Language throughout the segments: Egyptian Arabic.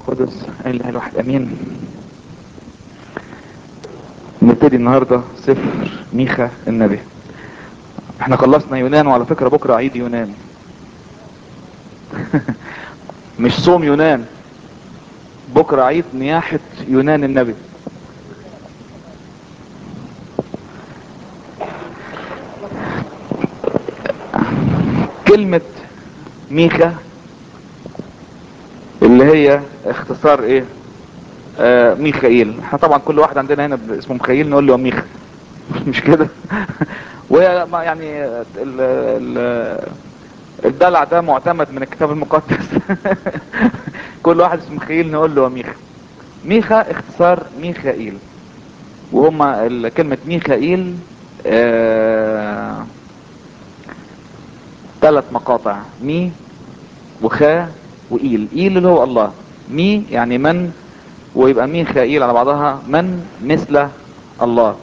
القدس اله الواحد امين نبتدي النهاردة سفر ميخا النبي احنا خلصنا يونان وعلى فكرة بكرة عيد يونان مش صوم يونان بكرة عيد نياحة يونان النبي كلمة ميخا اللي هي اختصار ايه آه ميخائيل احنا طبعا كل واحد عندنا هنا اسمه ميخائيل نقول له ميخا مش كده وهي ما يعني ال ال الدلع ده معتمد من الكتاب المقدس كل واحد اسمه ميخائيل نقول له ميخا ميخا اختصار ميخائيل وهما ال- كلمة ميخائيل آه ثلاث مقاطع مي وخا وإيل إيل اللي هو الله مي يعني من ويبقى ميخائيل على بعضها من مثل الله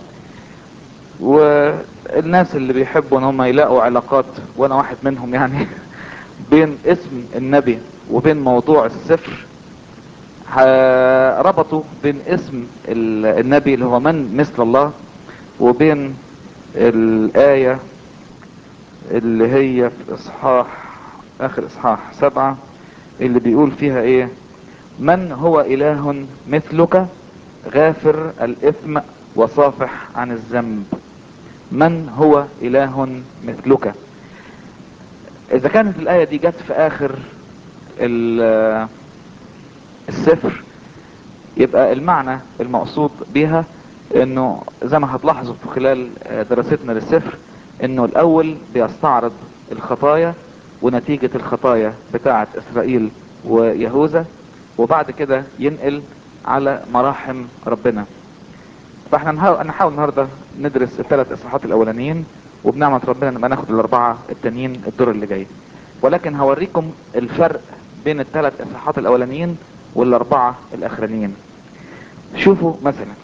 والناس اللي بيحبوا ان هم يلاقوا علاقات وانا واحد منهم يعني بين اسم النبي وبين موضوع السفر ه- ربطوا بين اسم ال- النبي اللي هو من مثل الله وبين الآية اللي هي في اصحاح اخر اصحاح سبعة اللي بيقول فيها ايه من هو اله مثلك غافر الاثم وصافح عن الذنب من هو اله مثلك اذا كانت الاية دي جت في اخر ال- السفر يبقى المعنى المقصود بها انه زي ما هتلاحظوا في خلال دراستنا للسفر انه الاول بيستعرض الخطايا ونتيجة الخطايا بتاعة اسرائيل ويهوذا وبعد كده ينقل على مراحم ربنا فاحنا نحاول نحاول النهارده ندرس الثلاث اصحاحات الاولانيين وبنعمة ربنا نبقى ناخد الاربعة التانيين الدور اللي جاي ولكن هوريكم الفرق بين الثلاث اصحاحات الاولانيين والاربعة الاخرانيين شوفوا مثلا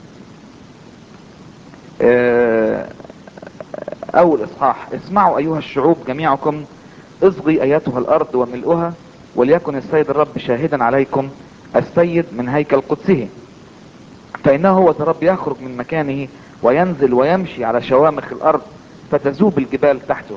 آه، اول اصحاح اسمعوا ايها الشعوب جميعكم اصغي ايتها الارض وملؤها وليكن السيد الرب شاهدا عليكم السيد من هيكل قدسه فانه هو الرب يخرج من مكانه وينزل ويمشي على شوامخ الارض فتذوب الجبال تحته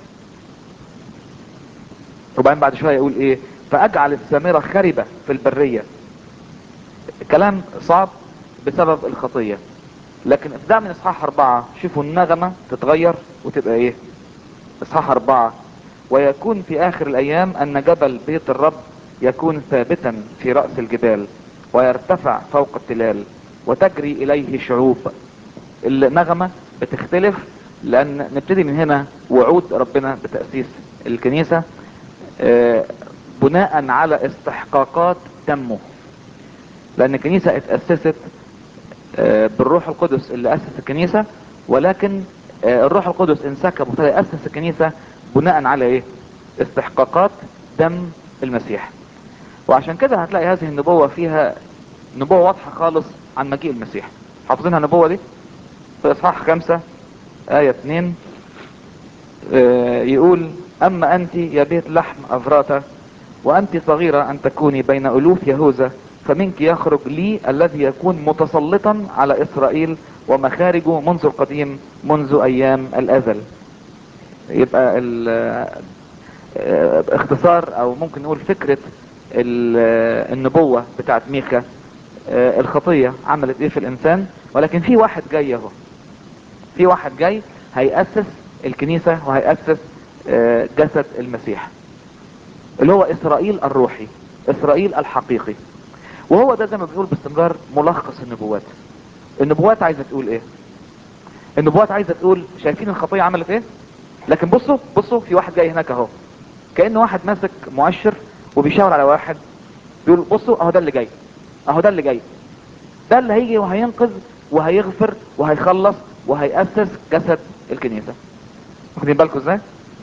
وبعدين بعد شويه يقول ايه فاجعل السامره خربه في البريه كلام صعب بسبب الخطيه لكن ابداع من اصحاح اربعة شوفوا النغمة تتغير وتبقى ايه اصحاح اربعة ويكون في اخر الايام ان جبل بيت الرب يكون ثابتا في رأس الجبال ويرتفع فوق التلال وتجري اليه شعوب النغمة بتختلف لان نبتدي من هنا وعود ربنا بتأسيس الكنيسة آه، بناء على استحقاقات دمه لان الكنيسة اتأسست آه، بالروح القدس اللي اسس الكنيسة ولكن آه، الروح القدس انسكب وابتدى ياسس الكنيسة بناء على ايه استحقاقات دم المسيح وعشان كده هتلاقي هذه النبوة فيها نبوة واضحة خالص عن مجيء المسيح حافظينها النبوة دي في اصحاح خمسة آية اتنين آه، يقول اما انت يا بيت لحم افراتا وانت صغيرة ان تكوني بين الوف يهوذا فمنك يخرج لي الذي يكون متسلطا على اسرائيل ومخارجه منذ القديم منذ ايام الازل يبقى ال- آه، اختصار او ممكن نقول فكرة ال- آه، النبوة بتاعت ميخا آه، الخطية عملت ايه في الانسان ولكن في واحد جاي اهو في واحد جاي هيأسس الكنيسة وهيأسس آه، جسد المسيح اللي هو اسرائيل الروحي اسرائيل الحقيقي وهو ده زي ما بنقول باستمرار ملخص النبوات النبوات عايزة تقول ايه النبوات عايزة تقول شايفين الخطية عملت ايه لكن بصوا بصوا في واحد جاي هناك اهو كأنه واحد ماسك مؤشر وبيشاور على واحد بيقول بصوا اهو ده اللي جاي اهو ده اللي جاي ده اللي هيجي وهينقذ وهيغفر وهيخلص وهيأسس جسد الكنيسة واخدين بالكم ازاي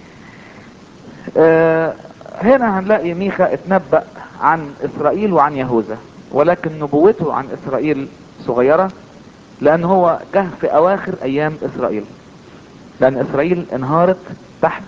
آه هنا هنلاقي ميخا اتنبأ عن اسرائيل وعن يهوذا ولكن نبوته عن اسرائيل صغيرة لان هو جه في اواخر ايام اسرائيل لان اسرائيل انهارت تحت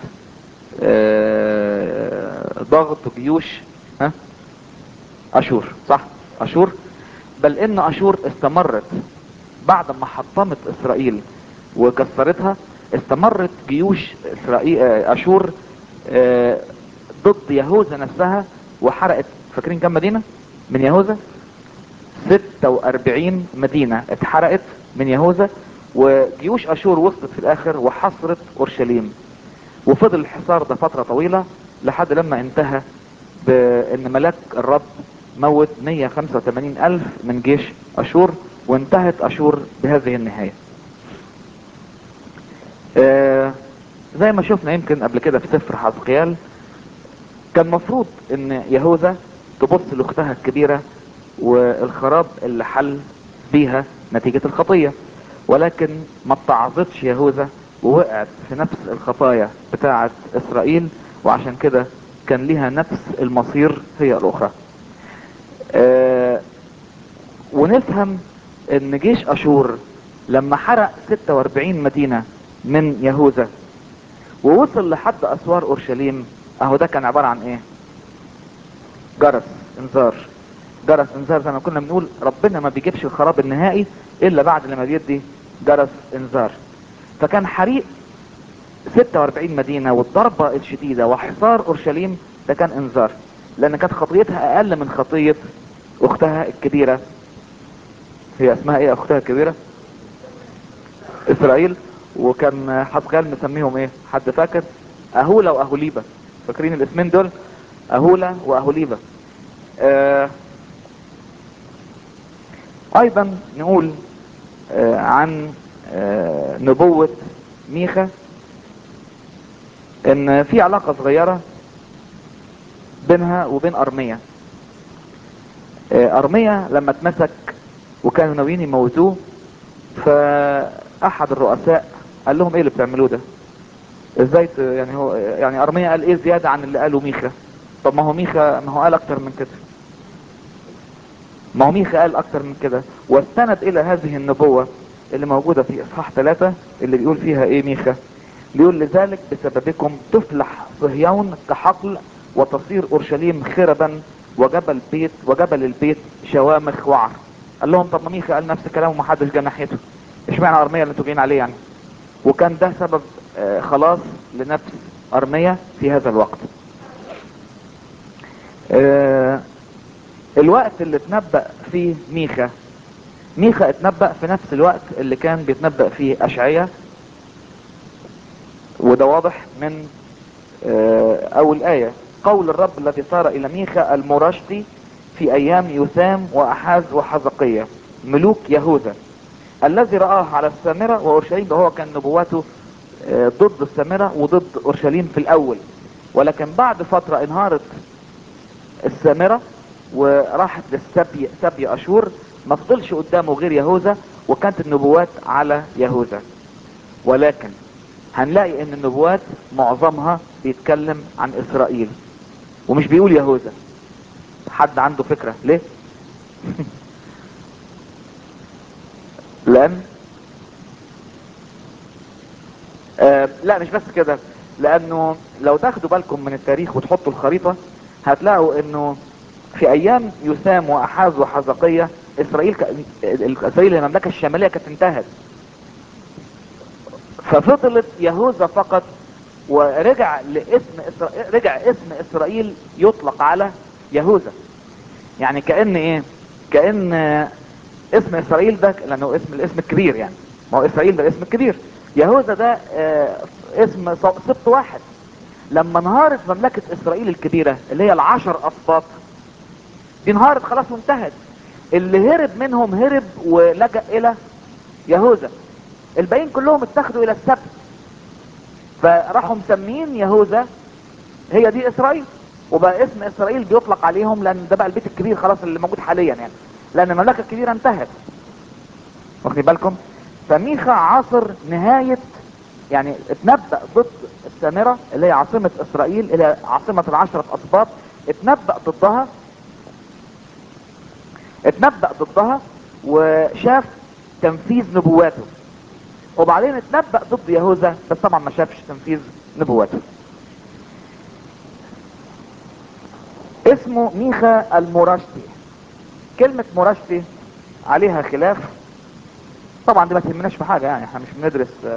آه ضغط جيوش ها اشور صح اشور بل ان اشور استمرت بعد ما حطمت اسرائيل وكسرتها استمرت جيوش اسرائيل آه، اشور آه، ضد يهوذا نفسها وحرقت فاكرين كم مدينة من يهوذا 46 مدينة اتحرقت من يهوذا وجيوش اشور وصلت في الاخر وحصرت اورشليم وفضل الحصار ده فترة طويلة لحد لما انتهى بان ملاك الرب موت 185 الف من جيش اشور وانتهت اشور بهذه النهاية آه زي ما شفنا يمكن قبل كده في سفر حزقيال كان مفروض ان يهوذا تبص لاختها الكبيرة والخراب اللي حل بيها نتيجة الخطية ولكن ما اتعظتش يهوذا ووقعت في نفس الخطايا بتاعة اسرائيل وعشان كده كان ليها نفس المصير هي الاخرى آه ونفهم ان جيش اشور لما حرق 46 مدينة من يهوذا ووصل لحد اسوار اورشليم اهو ده كان عبارة عن ايه جرس انذار جرس انذار زي ما كنا بنقول ربنا ما بيجيبش الخراب النهائي الا بعد لما بيدي جرس انذار فكان حريق 46 مدينة والضربة الشديدة وحصار اورشليم ده كان انذار لان كانت خطيتها اقل من خطية اختها الكبيرة هي اسمها ايه اختها الكبيرة اسرائيل وكان حسقيال مسميهم ايه حد فاكر اهولا واهوليبا فاكرين الاسمين دول اهولا واهوليبا آه ايضا نقول آه عن آه نبوة ميخا ان في علاقة صغيرة بينها وبين ارمية آه ارمية لما اتمسك وكانوا ناويين يموتوه فاحد الرؤساء قال لهم ايه اللي بتعملوه ده ازاي ت- يعني هو يعني ارميا قال ايه زيادة عن اللي قاله ميخا طب ما هو ميخا ما هو قال اكتر من كده ما هو ميخا قال اكتر من كده واستند الى هذه النبوة اللي موجودة في اصحاح ثلاثة اللي بيقول فيها ايه ميخا بيقول لذلك بسببكم تفلح صهيون كحقل وتصير اورشليم خربا وجبل بيت وجبل البيت شوامخ وعر قال لهم طب ما ميخا قال نفس الكلام ومحدش جه ناحيته اشمعنى ارميا اللي انتوا جايين عليه يعني وكان ده سبب آه، خلاص لنفس ارميا في هذا الوقت آه، الوقت اللي اتنبأ فيه ميخا ميخا اتنبأ في نفس الوقت اللي كان بيتنبأ فيه اشعيا وده واضح من آه، اول آية قول الرب الذي صار الى ميخا المرشتي في ايام يثام واحاز وحزقية ملوك يهوذا الذي رآه على السامرة واورشليم ده هو كان نبواته آه، ضد السامرة وضد اورشليم في الاول ولكن بعد فترة انهارت السامرة وراحت للسبي سبي اشور ما فضلش قدامه غير يهوذا وكانت النبوات على يهوذا ولكن هنلاقي ان النبوات معظمها بيتكلم عن اسرائيل ومش بيقول يهوذا حد عنده فكرة ليه لان آه لا مش بس كده لانه لو تاخدوا بالكم من التاريخ وتحطوا الخريطة هتلاقوا انه في ايام يثام واحاز وحزقية اسرائيل ك... اسرائيل المملكة الشمالية كانت انتهت ففضلت يهوذا فقط ورجع لاسم إسرائيل رجع اسم اسرائيل يطلق على يهوذا يعني كأن ايه كأن اسم اسرائيل ده لانه اسم الاسم الكبير يعني ما هو اسرائيل ده الاسم الكبير يهوذا ده آه، اسم ص- سبط واحد لما انهارت مملكة اسرائيل الكبيرة اللي هي العشر اسباط دي انهارت خلاص وانتهت اللي هرب منهم هرب ولجأ الى يهوذا الباقيين كلهم اتخذوا الى السبت فراحوا مسمين يهوذا هي دي اسرائيل وبقى اسم اسرائيل بيطلق عليهم لان ده بقى البيت الكبير خلاص اللي موجود حاليا يعني لان المملكه الكبيره انتهت واخدين بالكم فميخا عاصر نهايه يعني اتنبأ ضد السامرة اللي هي عاصمة اسرائيل اللي هي عاصمة العشرة اسباط اتنبأ ضدها اتنبأ ضدها وشاف تنفيذ نبواته وبعدين اتنبأ ضد يهوذا بس طبعا ما شافش تنفيذ نبواته اسمه ميخا المرشتي كلمة مرشتي عليها خلاف طبعا دي ما تهمناش في حاجة يعني احنا مش بندرس آه،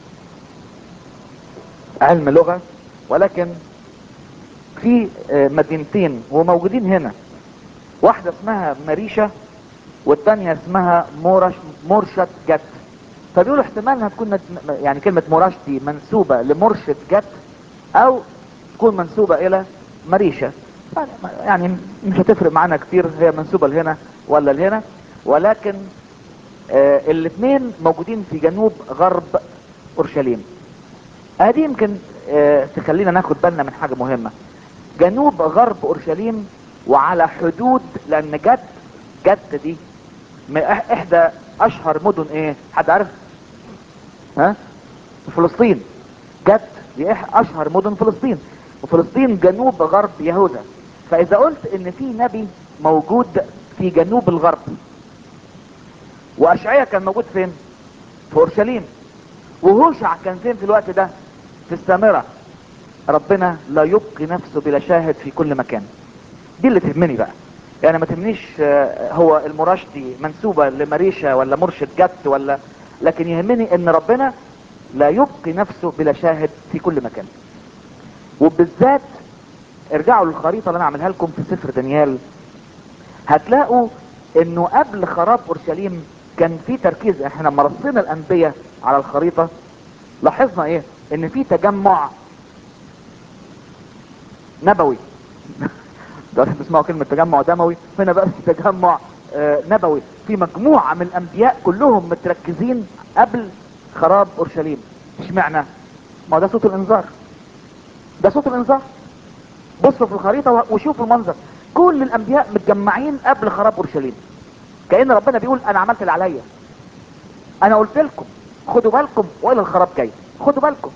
علم لغة ولكن في آه، مدينتين وموجودين هنا واحدة اسمها مريشة والتانية اسمها مورش مورشة جت فبيقولوا احتمال انها تكون مد- يعني كلمة مرشتي منسوبة لمرشد جت او تكون منسوبة الى مريشة يعني مش هتفرق معانا كتير هي منسوبة لهنا ولا لهنا ولكن آه الاثنين موجودين في جنوب غرب اورشليم ادي يمكن آه تخلينا ناخد بالنا من حاجة مهمة جنوب غرب اورشليم وعلى حدود لان جد جد دي من إح- احدى اشهر مدن ايه حد عارف ها فلسطين جد دي إح- اشهر مدن فلسطين وفلسطين جنوب غرب يهوذا فاذا قلت ان في نبي موجود في جنوب الغرب واشعيا كان موجود فين في اورشليم وهوشع كان فين في الوقت ده في السامرة ربنا لا يبقي نفسه بلا شاهد في كل مكان دي اللي تهمني بقى يعني ما تهمنيش آه، هو المراشدي منسوبة لمريشة ولا مرشد جت ولا لكن يهمني ان ربنا لا يبقي نفسه بلا شاهد في كل مكان وبالذات ارجعوا للخريطة اللي انا اعملها لكم في سفر دانيال هتلاقوا انه قبل خراب اورشليم كان في تركيز احنا لما رصينا الانبياء على الخريطة لاحظنا ايه ان في تجمع نبوي ده بتسمعوا كلمة تجمع دموي هنا بقى في تجمع آه، نبوي في مجموعة من الانبياء كلهم متركزين قبل خراب اورشليم اشمعنى ما ده صوت الانذار ده صوت الانذار بصوا في الخريطة و- وشوفوا المنظر كل الانبياء متجمعين قبل خراب اورشليم كأن ربنا بيقول انا عملت اللي عليا انا قلت لكم خدوا بالكم والى الخراب جاي خدوا بالكم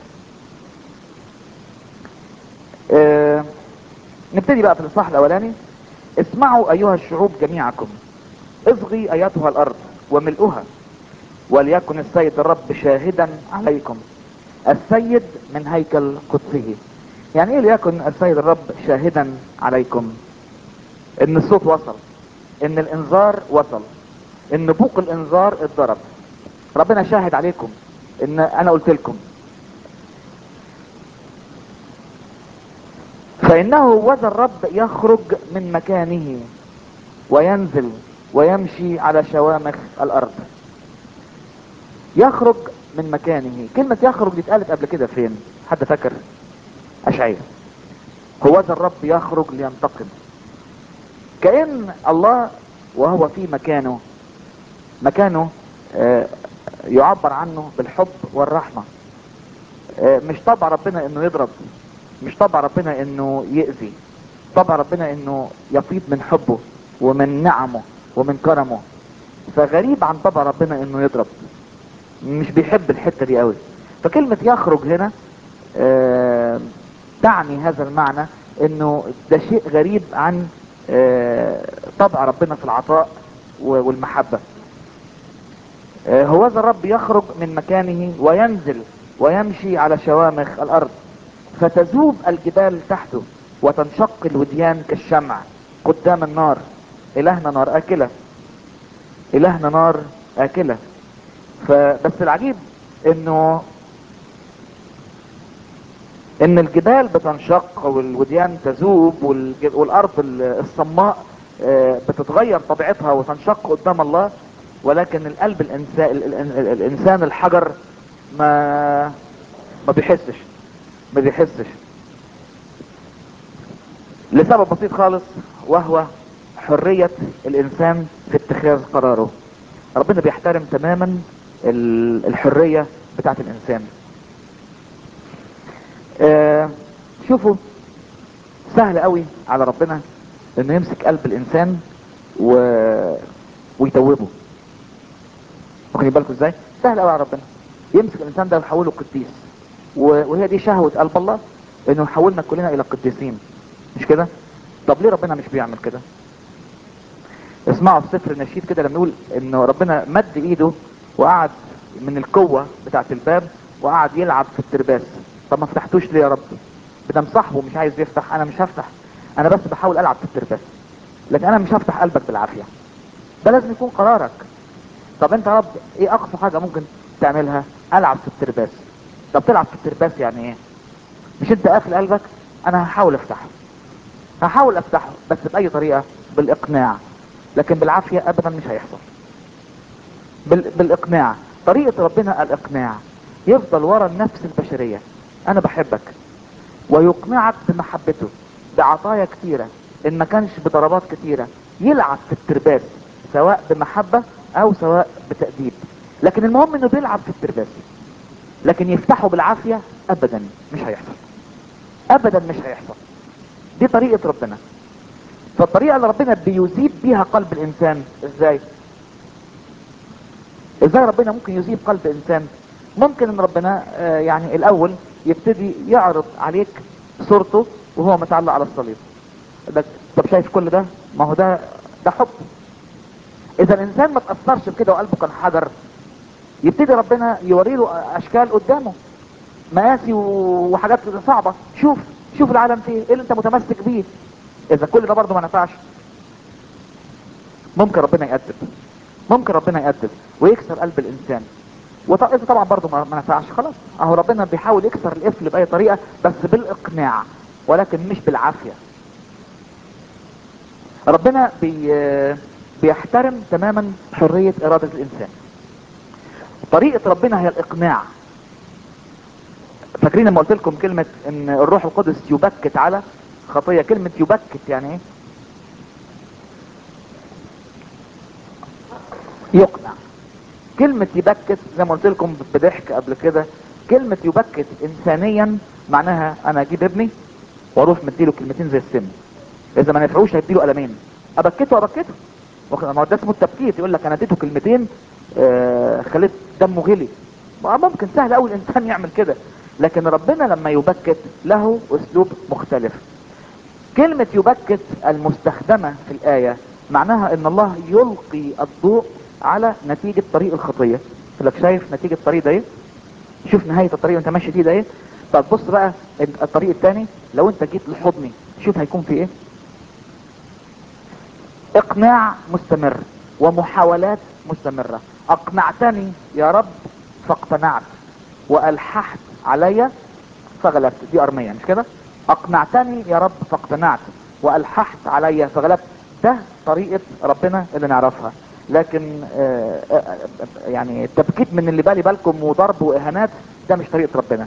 آه نبتدي بقى في الاصحاح الاولاني اسمعوا ايها الشعوب جميعكم اصغي ايتها الارض وملؤها وليكن السيد الرب شاهدا عليكم السيد من هيكل قدسه يعني ايه ليكن السيد الرب شاهدا عليكم ان الصوت وصل ان الانذار وصل ان بوق الانذار اتضرب ربنا شاهد عليكم ان انا قلت لكم فانه وذا الرب يخرج من مكانه وينزل ويمشي على شوامخ الارض يخرج من مكانه كلمة يخرج دي اتقالت قبل كده فين حد فاكر اشعياء هو ذا الرب يخرج لينتقم كأن الله وهو في مكانه مكانه آه، يعبر عنه بالحب والرحمة آه، مش طبع ربنا انه يضرب مش طبع ربنا انه يأذي طبع ربنا انه يفيض من حبه ومن نعمه ومن كرمه فغريب عن طبع ربنا انه يضرب مش بيحب الحتة دي قوي فكلمة يخرج هنا آه، تعني هذا المعنى انه ده شيء غريب عن آه، طبع ربنا في العطاء و- والمحبة آه، هوذا الرب يخرج من مكانه وينزل ويمشي على شوامخ الارض فتذوب الجبال تحته وتنشق الوديان كالشمع قدام النار الهنا نار اكله الهنا نار اكله فبس العجيب انه ان الجبال بتنشق والوديان تذوب والج- والارض ال- الصماء آه، بتتغير طبيعتها وتنشق قدام الله ولكن القلب الانسان ال- ال- ال- الانسان الحجر ما ما بيحسش ما بيحسش لسبب بسيط خالص وهو حرية الانسان في اتخاذ قراره ربنا بيحترم تماما ال- الحرية بتاعت الانسان آه، شوفوا سهل قوي على ربنا انه يمسك قلب الانسان و... ويتوبه واخدين بالكم ازاي سهل قوي على ربنا يمسك الانسان ده ويحوله قديس و... وهي دي شهوة قلب الله انه يحولنا كلنا الى قديسين مش كده طب ليه ربنا مش بيعمل كده اسمعوا في سفر النشيد كده لما يقول انه ربنا مد ايده وقعد من القوة بتاعت الباب وقعد يلعب في الترباس طب ما فتحتوش ليه يا رب بدم صاحبه مش عايز يفتح انا مش هفتح انا بس بحاول العب في الترباس لكن انا مش هفتح قلبك بالعافية ده لازم يكون قرارك طب انت يا رب ايه اقصى حاجة ممكن تعملها العب في الترباس طب تلعب في الترباس يعني ايه مش انت قافل قلبك انا هحاول افتحه هحاول افتحه بس باي طريقة بالاقناع لكن بالعافية ابدا مش هيحصل بال... بالاقناع طريقة ربنا الاقناع يفضل ورا النفس البشرية انا بحبك ويقنعك بمحبته بعطايا كتيرة ان ما كانش بضربات كتيرة يلعب في الترباس سواء بمحبة او سواء بتأديب لكن المهم انه بيلعب في الترباس لكن يفتحه بالعافية ابدا مش هيحصل ابدا مش هيحصل دي طريقة ربنا فالطريقة اللي ربنا بيذيب بيها قلب الانسان ازاي ازاي ربنا ممكن يذيب قلب انسان ممكن ان ربنا آه يعني الاول يبتدي يعرض عليك صورته وهو متعلق على الصليب ده طب شايف كل ده ما هو ده ده حب اذا الانسان ما تاثرش بكده وقلبه كان حجر يبتدي ربنا يوري له اشكال قدامه مقاسي وحاجات صعبه شوف شوف العالم فيه ايه اللي انت متمسك بيه اذا كل ده برضه ما نفعش ممكن ربنا يأدب ممكن ربنا يأدب ويكسر قلب الانسان واذا طبعا برضه ما نفعش خلاص اهو ربنا بيحاول يكسر القفل باي طريقه بس بالاقناع ولكن مش بالعافيه ربنا بي بيحترم تماما حريه اراده الانسان طريقه ربنا هي الاقناع فاكرين لما قلت لكم كلمه ان الروح القدس يبكت على خطيه كلمه يبكت يعني ايه يقنع كلمة يبكت زي ما قلت لكم بضحك قبل كده كلمة يبكت انسانيا معناها انا اجيب ابني واروح مديله كلمتين زي السم اذا ما نفعوش هديله قلمين ابكته ابكته ما ده اسمه التبكيت يقول لك انا اديته كلمتين آه خليت دمه غلي ممكن سهل قوي الانسان يعمل كده لكن ربنا لما يبكت له اسلوب مختلف كلمة يبكت المستخدمة في الآية معناها ان الله يلقي الضوء على نتيجة طريق الخطية لك شايف نتيجة الطريق ده ايه شوف نهاية الطريق وانت ماشي فيه ده ايه طب بص بقى الطريق الثاني لو انت جيت لحضني شوف هيكون في ايه اقناع مستمر ومحاولات مستمرة اقنعتني يا رب فاقتنعت والححت علي فغلبت دي ارمية مش كده اقنعتني يا رب فاقتنعت والححت علي فغلبت ده طريقة ربنا اللي نعرفها لكن آآ آآ يعني التبكيت من اللي بالي بالكم وضرب واهانات ده مش طريقة ربنا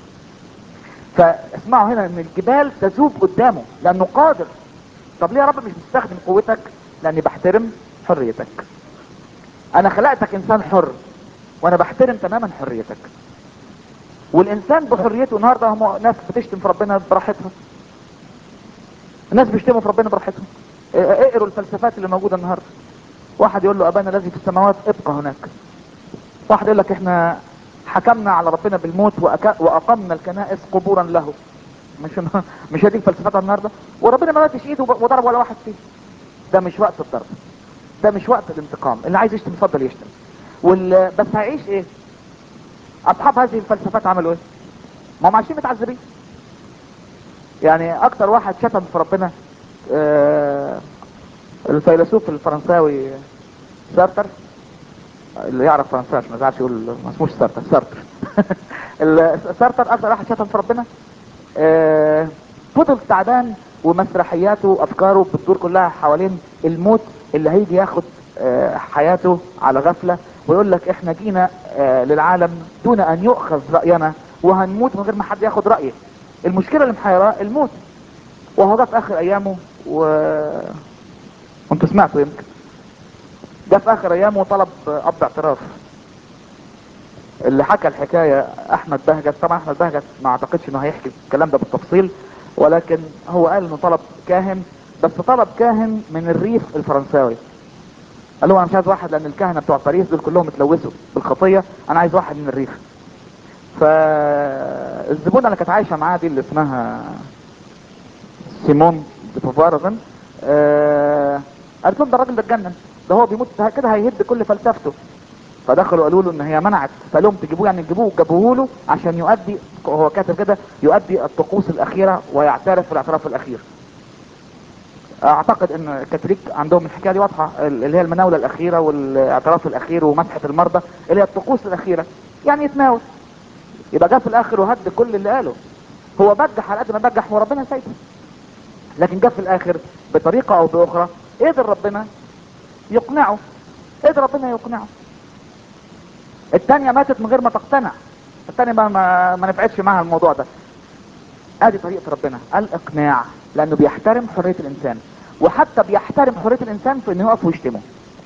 فاسمعوا هنا ان الجبال تذوب قدامه لانه قادر طب ليه يا رب مش بتستخدم قوتك لاني بحترم حريتك انا خلقتك انسان حر وانا بحترم تماما حريتك والانسان بحريته النهارده هم ناس بتشتم في ربنا براحتها الناس بيشتموا في ربنا براحتهم اقروا الفلسفات اللي موجوده النهارده واحد يقول له ابانا الذي في السماوات ابقى هناك واحد يقول لك احنا حكمنا على ربنا بالموت وأك... واقمنا الكنائس قبورا له مش مش هذه الفلسفات النهارده وربنا ما ماتش ايده وضرب ولا واحد فيه ده مش وقت الضرب ده مش وقت الانتقام اللي عايز يشتم يفضل يشتم وال... بس هيعيش ايه اصحاب هذه الفلسفات عملوا ايه ما هم عايشين متعذبين يعني اكتر واحد شتم في ربنا آه الفيلسوف الفرنساوي سارتر اللي يعرف فرنساوي عشان ما يزعلش يقول ما اسموش سارتر سارتر سارتر اكتر واحد شتم في ربنا آه فضل تعبان ومسرحياته وافكاره بتدور كلها حوالين الموت اللي هيجي ياخد آه حياته على غفله ويقول لك احنا جينا آه للعالم دون ان يؤخذ راينا وهنموت من غير ما حد ياخد رايه المشكله اللي محيراه الموت وهو ده في اخر ايامه و وانتوا سمعتوا يمكن ده في اخر ايامه طلب اب اعتراف اللي حكى الحكاية احمد بهجت طبعا احمد بهجت ما اعتقدش انه هيحكي الكلام ده بالتفصيل ولكن هو قال انه طلب كاهن بس طلب كاهن من الريف الفرنساوي قال له انا مش عايز واحد لان الكهنة بتوع باريس دول كلهم اتلوثوا بالخطية انا عايز واحد من الريف فالزبونة اللي كانت عايشة معاه دي اللي اسمها سيمون ديفوفار آه قالت لهم ده الراجل ده اتجنن ده هو بيموت كده هيهد كل فلسفته فدخلوا قالوا له ان هي منعت فقال لهم تجيبوه يعني تجيبوه جابوه له عشان يؤدي هو كاتب كده يؤدي الطقوس الاخيره ويعترف بالاعتراف الاخير اعتقد ان الكاثوليك عندهم الحكايه دي واضحه اللي هي المناوله الاخيره والاعتراف الاخير ومسحه المرضى اللي هي الطقوس الاخيره يعني يتناول يبقى جه في الاخر وهد كل اللي قاله هو بجح على قد ما بجح وربنا سايبه لكن جه في الاخر بطريقه او باخرى قدر ربنا يقنعه قدر ربنا يقنعه الثانيه ماتت من غير ما تقتنع الثانيه ما ما, ما نفعتش معاها الموضوع ده ادي طريقه ربنا الاقناع لانه بيحترم حريه الانسان وحتى بيحترم حريه الانسان في انه يقف ويشتمه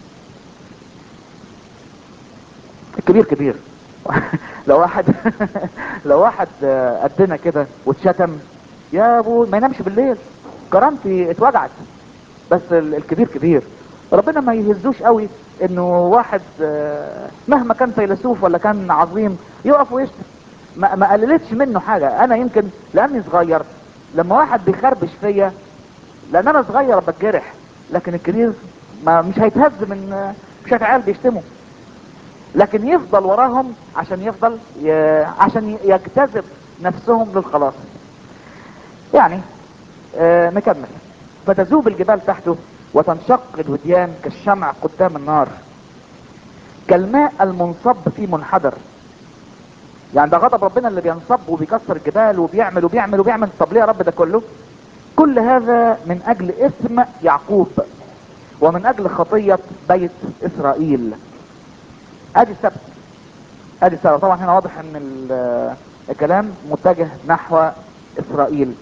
الكبير كبير لو واحد لو واحد قدنا كده واتشتم يا ابو ما ينامش بالليل كرامتي اتوجعت بس الكبير كبير ربنا ما يهزوش قوي انه واحد مهما كان فيلسوف ولا كان عظيم يقف ويشتم ما, ما قللتش منه حاجة انا يمكن لاني صغير لما واحد بيخربش فيا لان انا صغير بتجرح لكن الكبير ما مش هيتهز من شوية عيال بيشتموا لكن يفضل وراهم عشان يفضل ي... عشان يجتذب نفسهم للخلاص يعني آه نكمل فتذوب الجبال تحته وتنشق الوديان كالشمع قدام النار كالماء المنصب في منحدر يعني ده غضب ربنا اللي بينصب وبيكسر الجبال وبيعمل وبيعمل وبيعمل طب ليه يا رب ده كله كل هذا من اجل اسم يعقوب ومن اجل خطية بيت اسرائيل ادي السبب ادي السبب طبعا هنا واضح ان الكلام متجه نحو اسرائيل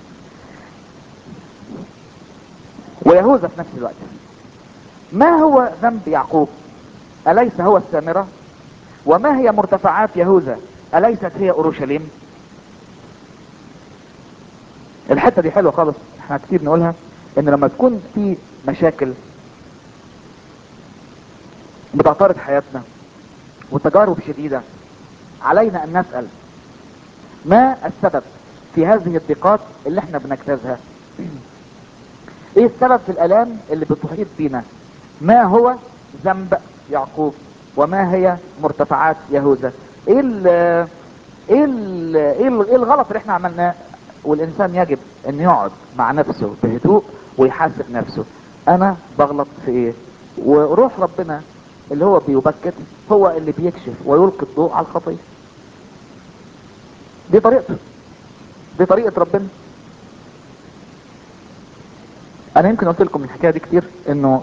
ويهوذا في نفس الوقت ما هو ذنب يعقوب اليس هو السامرة وما هي مرتفعات يهوذا اليست هي اورشليم الحتة دي حلوة خالص احنا كتير نقولها ان لما تكون في مشاكل بتعترض حياتنا وتجارب شديدة علينا ان نسأل ما السبب في هذه الضيقات اللي احنا بنجتازها ايه السبب في الالام اللي بتحيط بينا ما هو ذنب يعقوب وما هي مرتفعات يهوذا ايه ال ايه ال ايه, ال ايه الغلط اللي احنا عملناه والانسان يجب ان يقعد مع نفسه بهدوء ويحاسب نفسه انا بغلط في ايه وروح ربنا اللي هو بيبكت هو اللي بيكشف ويلقي الضوء على الخطيه دي طريقته دي طريقه ربنا انا يمكن قلت لكم الحكايه دي كتير انه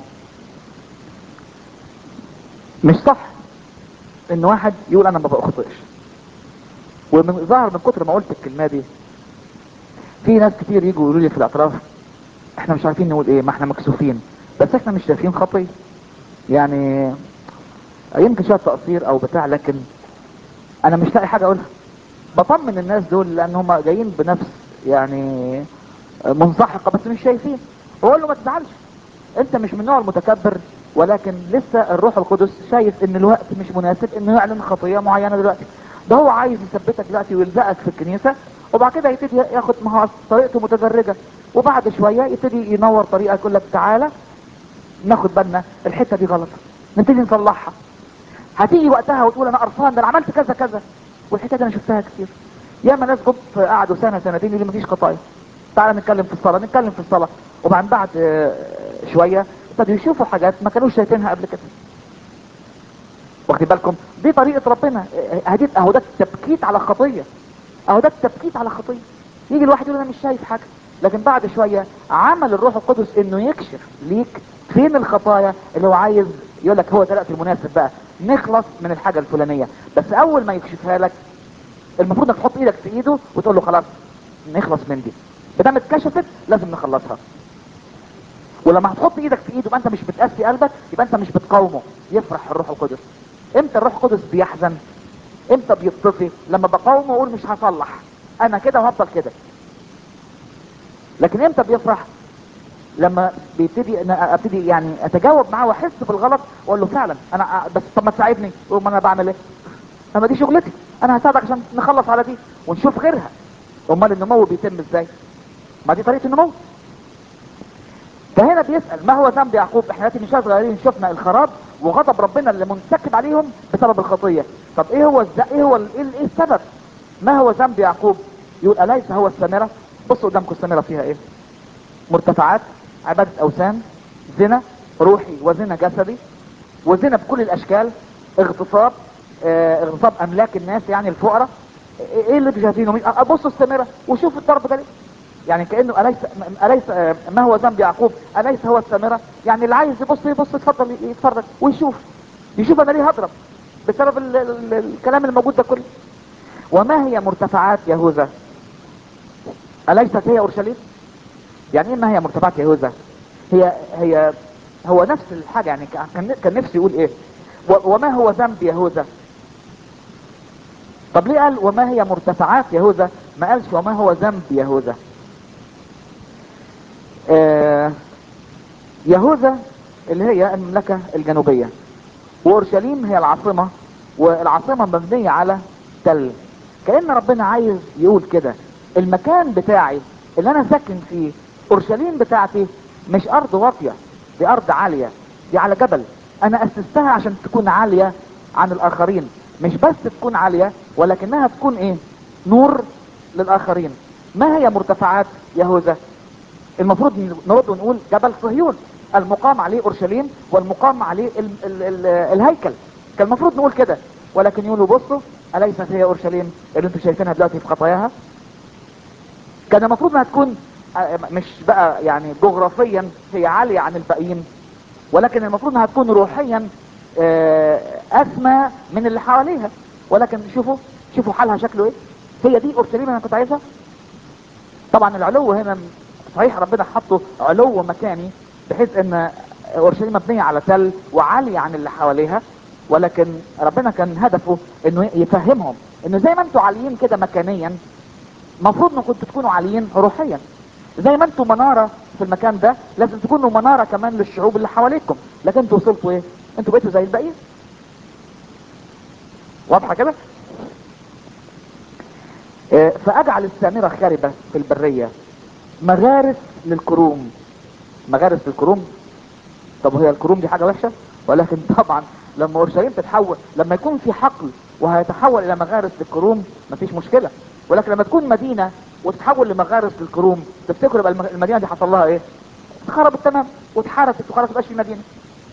مش صح ان واحد يقول انا ما بخطئش ومن ظهر من كتر ما قلت الكلمه دي في ناس كتير يجوا يقولوا لي في الاعتراف احنا مش عارفين نقول ايه ما احنا مكسوفين بس احنا مش شايفين خطيه يعني يمكن شويه تقصير او بتاع لكن انا مش لاقي حاجه اقولها بطمن الناس دول لان هم جايين بنفس يعني منسحقه بس مش شايفين بقول له ما تزعلش انت مش من النوع المتكبر ولكن لسه الروح القدس شايف ان الوقت مش مناسب انه يعلن خطيه معينه دلوقتي ده هو عايز يثبتك دلوقتي ويلزقك في الكنيسه وبعد كده يبتدي ياخد ما هو طريقته متدرجه وبعد شويه يبتدي ينور طريقه يقول لك تعالى ناخد بالنا الحته دي غلط نبتدي نصلحها هتيجي وقتها وتقول انا قرفان ده انا عملت كذا كذا والحته دي انا شفتها كتير ياما ناس جم قعدوا سنه سنتين يقولوا مفيش خطايا تعالى نتكلم في الصلاه نتكلم في الصلاه وبعد بعد شويه ابتدوا يشوفوا حاجات ما كانوش شايفينها قبل كده واخدين بالكم دي طريقه ربنا هديت اهو ده التبكيت على خطيه اهو ده التبكيت على خطيه يجي الواحد يقول انا مش شايف حاجه لكن بعد شويه عمل الروح القدس انه يكشف ليك فين الخطايا اللي هو عايز يقول لك هو ده الوقت المناسب بقى نخلص من الحاجه الفلانيه بس اول ما يكشفها لك المفروض انك تحط ايدك في ايده وتقول له خلاص نخلص من دي بدام اتكشفت لازم نخلصها ولما هتحط ايدك في ايده يبقى انت مش بتقسي قلبك يبقى انت مش بتقاومه يفرح الروح القدس امتى الروح القدس بيحزن امتى بيطفي لما بقاومه واقول مش هصلح انا كده وهفضل كده لكن امتى بيفرح لما بيبتدي انا ابتدي يعني اتجاوب معاه واحس بالغلط واقول له فعلا انا بس طب ما تساعدني يقول ما انا بعمل ايه اما دي شغلتي انا هساعدك عشان نخلص على دي ونشوف غيرها امال النمو بيتم ازاي ما دي طريقه النمو فهنا بيسأل ما هو ذنب يعقوب احنا دلوقتي مش صغيرين شفنا الخراب وغضب ربنا اللي منسكب عليهم بسبب الخطيه طب ايه هو الز... ايه هو ال... ايه السبب ما هو ذنب يعقوب يقول اليس هو السامره بصوا قدامكم السامره فيها ايه مرتفعات عبادة اوثان زنا روحي وزنا جسدي وزنا بكل الاشكال اغتصاب اه اغتصاب املاك الناس يعني الفقراء ايه اللي انتوا شايفينه ابصوا السامرة وشوفوا الضرب ده ليه يعني كانه اليس اليس اه ما هو ذنب يعقوب اليس هو السامرة يعني اللي عايز يبص يبص يتفضل يتفرج ويشوف يشوف انا ليه هضرب بسبب ال ال الكلام الموجود ده كله وما هي مرتفعات يهوذا اليست هي اورشليم يعني ايه ما هي مرتفعات يهوذا هي هي هو نفس الحاجة يعني كان كان نفسه يقول ايه وما هو ذنب يهوذا طب ليه قال وما هي مرتفعات يهوذا ما قالش وما هو ذنب يهوذا آه يهوذا اللي هي المملكة الجنوبية واورشليم هي العاصمة والعاصمة مبنية على تل كأن ربنا عايز يقول كده المكان بتاعي اللي انا ساكن فيه اورشليم بتاعتي مش ارض واطية دي ارض عالية دي على جبل انا اسستها عشان تكون عالية عن الاخرين مش بس تكون عالية ولكنها تكون ايه نور للاخرين ما هي مرتفعات يهوذا المفروض نرد ونقول جبل صهيون المقام عليه اورشليم والمقام عليه ال ال ال الهيكل كان المفروض نقول كده ولكن يقولوا بصوا اليست هي اورشليم اللي انتم شايفينها دلوقتي في خطاياها كان المفروض انها تكون مش بقى يعني جغرافيا هي عالية عن الباقيين ولكن المفروض انها تكون روحيا اسمى من اللي حواليها ولكن شوفوا شوفوا حالها شكله ايه هي دي اورشليم انا كنت عايزها طبعا العلو هنا صحيح ربنا حطه علو مكاني بحيث ان اورشليم مبنية على تل وعالية عن اللي حواليها ولكن ربنا كان هدفه انه يفهمهم انه زي ما انتوا عاليين كده مكانيا المفروض انكم تكونوا عاليين روحيا زي ما انتوا منارة في المكان ده لازم تكونوا منارة كمان للشعوب اللي حواليكم لكن انتوا وصلتوا ايه انتوا بقيتوا زي الباقيين واضحة كده اه فاجعل السامرة خاربة في البرية مغارس للكروم مغارس للكروم طب هي الكروم دي حاجة وحشة ولكن طبعا لما اورشليم تتحول لما يكون في حقل وهيتحول الى مغارس للكروم مفيش مشكلة ولكن لما تكون مدينة وتتحول لمغارس للكروم تفتكروا يبقى المدينة دي حصل لها ايه اتخربت تمام واتحرست وخلاص مبقاش في مدينة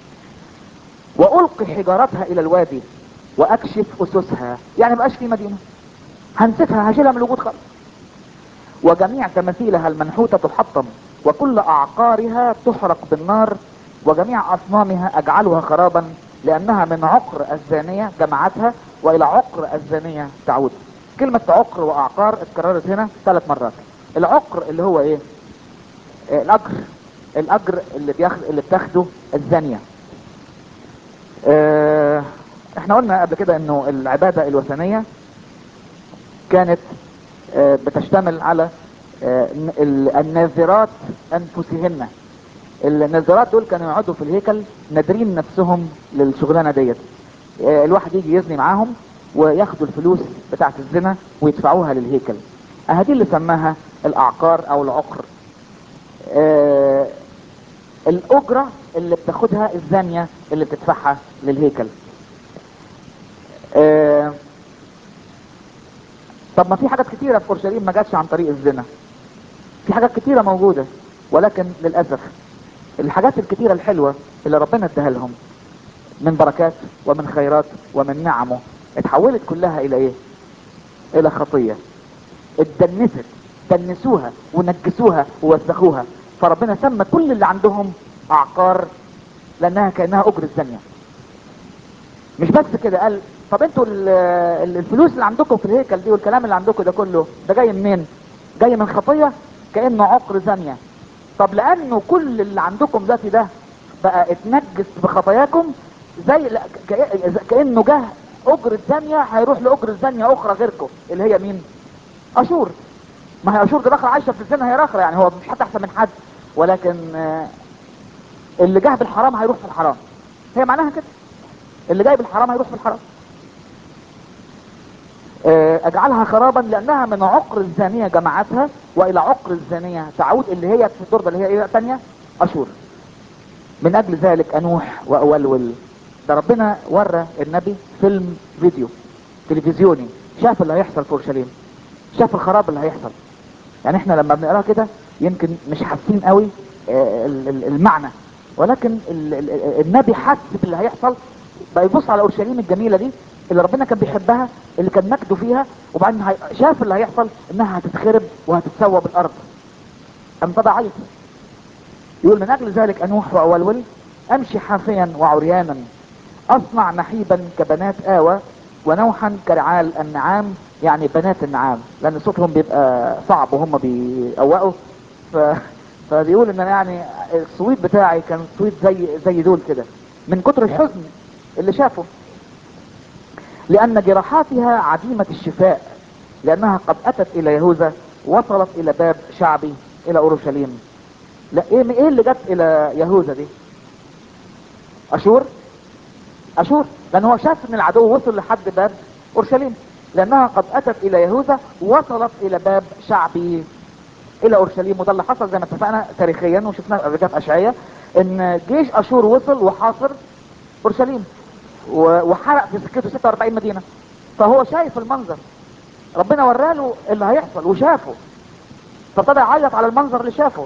والقي حجارتها الى الوادي واكشف اسسها يعني مبقاش في مدينة هنسفها هشيلها من الوجود خالص وجميع تماثيلها المنحوتة تحطم وكل اعقارها تحرق بالنار وجميع اصنامها اجعلها خرابا لانها من عقر الزانية جمعتها والى عقر الزانية تعود كلمة عقر واعقار اتكررت هنا ثلاث مرات العقر اللي هو ايه اه الاجر الاجر اللي بياخد اللي بتاخده الزانية اه احنا قلنا قبل كده انه العبادة الوثنية كانت اه بتشتمل على الناذرات انفسهن الناذرات دول كانوا يقعدوا في الهيكل نادرين نفسهم للشغلانه ديت الواحد يجي يزني معاهم وياخدوا الفلوس بتاعت الزنا ويدفعوها للهيكل اهدي اللي سماها الاعقار او العقر آه الاجرة اللي بتاخدها الزانية اللي بتدفعها للهيكل آه طب ما في حاجات كتيرة في اورشليم ما جاتش عن طريق الزنا في حاجات كتيرة موجودة ولكن للأسف الحاجات الكتيرة الحلوة اللي ربنا اداها لهم من بركات ومن خيرات ومن نعمه اتحولت كلها الى ايه الى خطية اتدنست دنسوها ونجسوها ووسخوها فربنا سمى كل اللي عندهم اعقار لانها كانها اجر الزانية مش بس كده قال طب انتوا الفلوس اللي عندكم في الهيكل دي والكلام اللي عندكم ده كله ده جاي منين جاي من خطية كانه عقر زانية طب لانه كل اللي عندكم دلوقتي ده بقى اتنجس بخطاياكم زي كانه جه اجر الزانية هيروح لاجر الزانية اخرى غيركم اللي هي مين اشور ما هي اشور دي رخرة عايشة في الزنا هي رخرة يعني هو مش حتى احسن من حد ولكن اللي جه بالحرام هيروح في الحرام هي معناها كده اللي جاي بالحرام هيروح في الحرام اجعلها خرابا لانها من عقر الزانية جمعتها والى عقر الزانية تعود اللي هي في الدرجة اللي هي ايه تانية اشور من اجل ذلك انوح واولول ده ربنا ورى النبي فيلم فيديو تلفزيوني شاف اللي هيحصل في اورشليم شاف الخراب اللي هيحصل يعني احنا لما بنقراه كده يمكن مش حاسين قوي آه، ال- ال- المعنى ولكن ال- ال- النبي حس باللي هيحصل بقى يبص على اورشليم الجميله دي اللي ربنا كان بيحبها اللي كان مجده فيها وبعدين هي- شاف اللي هيحصل انها هتتخرب وهتتسوى بالارض قام طبعا عيط يقول من اجل ذلك انوح واولول امشي حافيا وعريانا اصنع نحيبا كبنات اوى ونوحا كرعال النعام يعني بنات النعام لان صوتهم بيبقى صعب وهم بيقوقوا ف... فبيقول ان أنا يعني الصويت بتاعي كان صويت زي زي دول كده من كتر الحزن اللي شافه لان جراحاتها عديمة الشفاء لانها قد اتت الى يهوذا وصلت الى باب شعبي الى اورشليم لا ايه ايه اللي جت الى يهوذا دي اشور اشور لان هو شاف ان العدو وصل لحد باب اورشليم لانها قد اتت الى يهوذا وصلت الى باب شعبي الى اورشليم وده اللي حصل زي ما اتفقنا تاريخيا وشفنا قبل كده في اشعياء ان جيش اشور وصل وحاصر اورشليم و- وحرق في سكته 46 مدينه فهو شايف المنظر ربنا وراله اللي هيحصل وشافه فابتدى يعيط على المنظر اللي شافه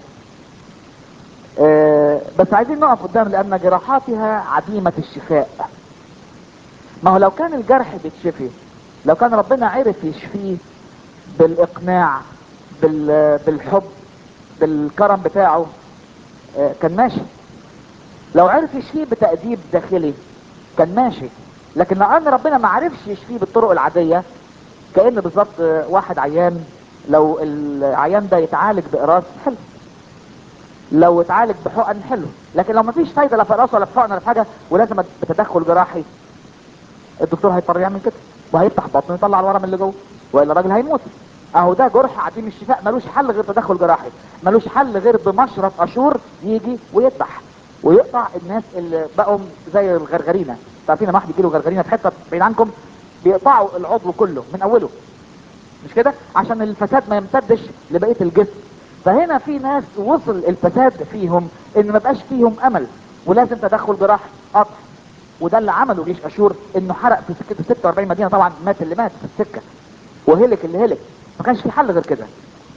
آه، بس عايزين نقف قدام لان جراحاتها عديمة الشفاء ما هو لو كان الجرح بيتشفي لو كان ربنا عرف يشفيه بالاقناع بال- بالحب بالكرم بتاعه آه، كان ماشي لو عرف يشفيه بتأديب داخلي كان ماشي لكن لان ربنا ما عرفش يشفيه بالطرق العادية كأن بالظبط آه، واحد عيان لو العيان ده يتعالج بقراص حلو لو اتعالج بحقن حلو لكن لو مفيش فايده لا في راسه ولا في حقن ولا في حاجه ولازم بتدخل جراحي الدكتور هيضطر يعمل كده وهيفتح بطنه يطلع الورم اللي جوه والا الراجل هيموت اهو ده جرح عديم الشفاء ملوش حل غير تدخل جراحي ملوش حل غير بمشرط اشور يجي ويذبح ويقطع الناس اللي بقوا زي الغرغرينه عارفين لما واحد يجي له غرغرينه في حته بعيد عنكم بيقطعوا العضو كله من اوله مش كده عشان الفساد ما يمتدش لبقيه الجسم فهنا في ناس وصل الفساد فيهم ان ما بقاش فيهم امل ولازم تدخل جراحي قطع وده اللي عمله جيش اشور انه حرق في سكته 46 مدينه طبعا مات اللي مات في السكه وهلك اللي هلك ما كانش في حل غير كده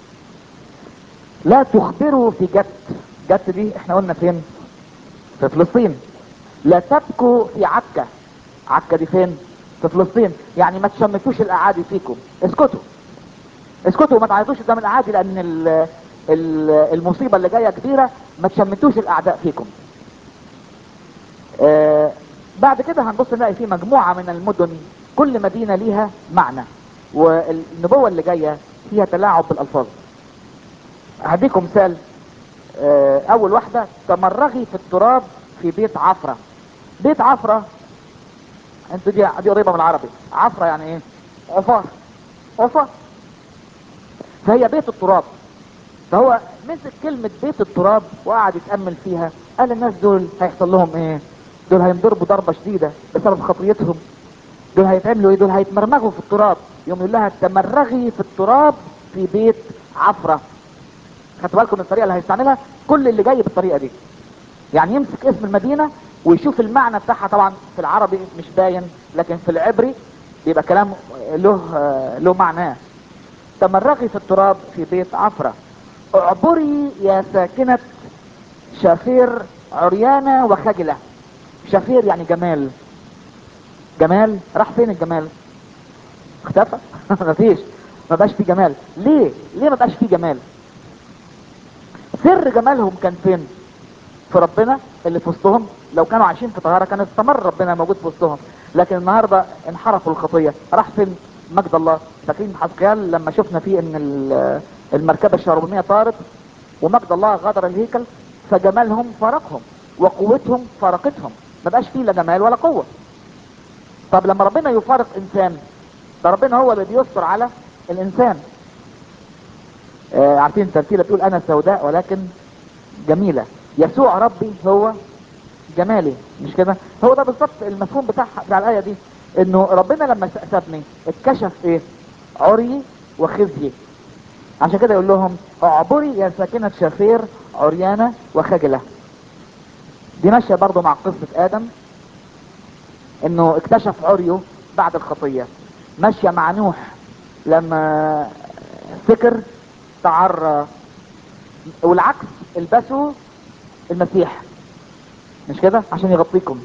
لا تخبروا في جت جت دي احنا قلنا فين في فلسطين لا تبكوا في عكا عكا دي فين في فلسطين يعني ما تشمتوش الاعادي فيكم اسكتوا اسكتوا وما تعيطوش قدام الاعادي لان ال ال المصيبه اللي جايه كبيره ما تشمتوش الاعداء فيكم آه بعد كده هنبص نلاقي في مجموعه من المدن كل مدينه ليها معنى والنبوه اللي جايه فيها تلاعب بالالفاظ هديكم مثال آه اول واحده تمرغي في التراب في بيت عفره بيت عفره انتوا دي دي قريبه من العربي عفره يعني ايه عفار عفار فهي بيت التراب فهو مسك كلمة بيت التراب وقعد يتأمل فيها قال الناس دول هيحصل لهم ايه دول هينضربوا ضربة شديدة بسبب خطيتهم دول هيتعملوا ايه دول هيتمرمغوا في التراب يوم يقول لها تمرغي في التراب في بيت عفرة خدتوا بالكم من الطريقة اللي هيستعملها كل اللي جاي بالطريقة دي يعني يمسك اسم المدينة ويشوف المعنى بتاعها طبعا في العربي مش باين لكن في العبري بيبقى كلام له له معناه تمرغي في التراب في بيت عفرة اعبري يا ساكنة شافير عريانة وخجلة شافير يعني جمال جمال راح فين الجمال اختفى مفيش ما بقاش فيه جمال ليه ليه ما بقاش فيه جمال سر جمالهم كان فين في ربنا اللي في وسطهم لو كانوا عايشين في طهارة كان استمر ربنا موجود في وسطهم لكن النهاردة انحرفوا الخطية راح فين مجد الله فاكرين حسقيال لما شفنا فيه ان ال- المركبة الشاربونية طارت ومجد الله غادر الهيكل فجمالهم فارقهم وقوتهم فارقتهم ما بقاش فيه لا جمال ولا قوة طب لما ربنا يفارق انسان ده ربنا هو اللي بيستر على الانسان آه عارفين الترتيلة بتقول انا سوداء ولكن جميلة يسوع ربي هو جمالي مش كده هو ده بالظبط المفهوم بتاع بتاع الايه دي انه ربنا لما استأسفني اتكشف ايه عري وخزي عشان كده يقول لهم اعبري يا ساكنة شافير عريانة وخجلة دي ماشية برضو مع قصة ادم انه اكتشف عريه بعد الخطية ماشية مع نوح لما فكر تعرى والعكس البسوا المسيح مش كده عشان يغطيكم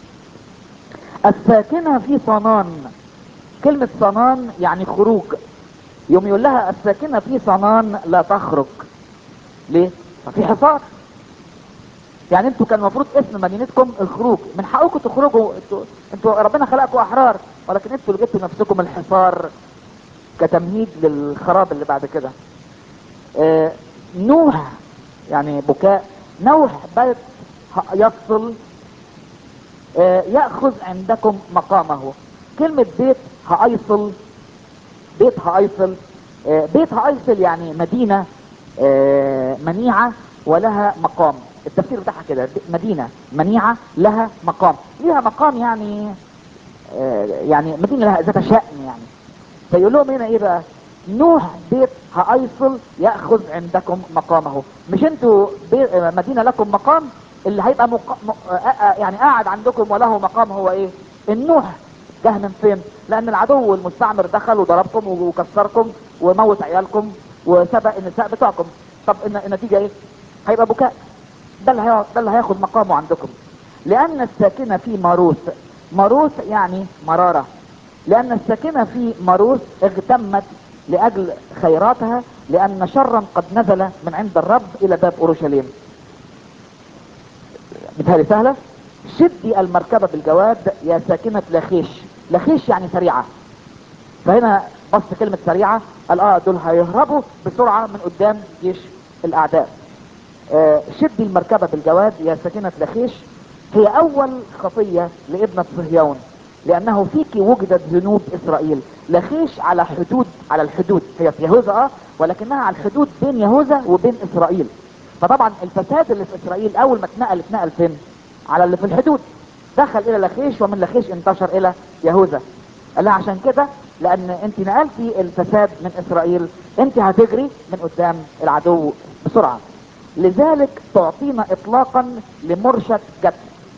الساكنة في صنان كلمة صنان يعني خروج يوم يقول لها الساكنة في صنان لا تخرج ليه؟ ما في حصار يعني انتوا كان المفروض اسم مدينتكم الخروج من حقكم تخرجوا انتوا, انتوا ربنا خلقكم احرار ولكن انتوا اللي جبتوا نفسكم الحصار كتمهيد للخراب اللي بعد كده اه نوح يعني بكاء نوح بيت يفصل اه يأخذ عندكم مقامه كلمة بيت هأيصل بيت هأيصل اه بيت هأيصل يعني مدينة منيعة ولها مقام التفسير بتاعها كده مدينة منيعة لها مقام ليها مقام يعني يعني مدينة لها ذات شأن يعني فيقول لهم هنا ايه بقى نوح بيت هأيصل يأخذ عندكم مقامه مش انتوا مدينة لكم مقام اللي هيبقى مق... م... يعني قاعد عندكم وله مقام هو ايه النوح جه من فين لان العدو المستعمر دخل وضربكم وكسركم وموت عيالكم وسبق النساء بتوعكم طب النتيجة ايه هيبقى بكاء ده اللي هي... ده اللي هياخد مقامه عندكم لان الساكنة في ماروث ماروث يعني مرارة لان الساكنة في ماروث اغتمت لاجل خيراتها لان شرا قد نزل من عند الرب الى باب اورشليم مثالي سهلة شدي المركبة بالجواد يا ساكنة لخيش لخيش يعني سريعة فهنا بص كلمة سريعة قال اه دول هيهربوا بسرعة من قدام جيش الاعداء آه شدي المركبة بالجواد يا ساكنة لخيش هي اول خطية لابنة صهيون لانه فيك وجدت ذنوب اسرائيل لخيش على حدود على الحدود هي في يهوذا اه ولكنها على الحدود بين يهوذا وبين اسرائيل فطبعا الفساد اللي في اسرائيل اول ما اتنقل اتنقل فين على اللي في الحدود دخل الى لخيش ومن لخيش انتشر الى يهوذا قال لها عشان كده لان انت نقلتي الفساد من اسرائيل انت هتجري من قدام العدو بسرعة لذلك تعطينا اطلاقا لمرشد جد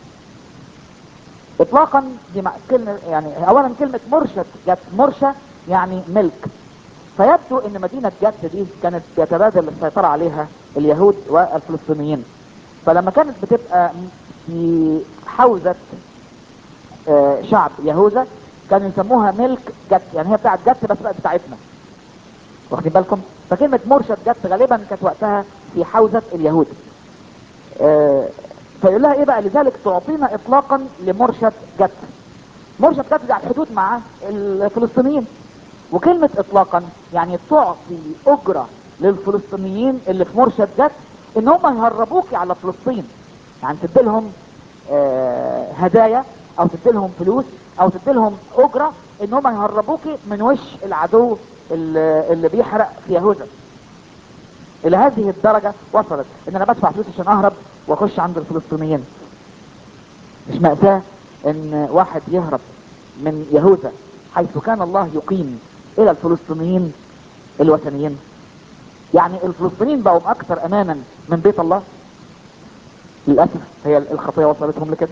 اطلاقا دي كلمة يعني اولا كلمة مرشد جد مرشد يعني ملك فيبدو ان مدينة جت دي كانت بيتبادل السيطرة عليها اليهود والفلسطينيين فلما كانت بتبقى في حوزة آه شعب يهوذا كانوا يسموها ملك جت يعني هي بتاعت جت بس بقت بتاعتنا واخدين بالكم فكلمة مرشد جت غالبا كانت وقتها في حوزة اليهود آه فيقول لها ايه بقى لذلك تعطينا اطلاقا لمرشد جت مرشد جت دي على الحدود مع الفلسطينيين وكلمة اطلاقا يعني تعطي اجرة للفلسطينيين اللي في مرشد جت ان هم يهربوكي على فلسطين يعني تديلهم آه هدايا او تديلهم فلوس او تديلهم اجرة ان هم يهربوكي من وش العدو اللي, اللي بيحرق في يهوذا الى هذه الدرجة وصلت ان انا بدفع فلوس عشان اهرب واخش عند الفلسطينيين مش مأساة ان واحد يهرب من يهوذا حيث كان الله يقيم الى الفلسطينيين الوثنيين يعني الفلسطينيين بقوا اكثر امانا من بيت الله للأسف هي الخطية وصلتهم لكده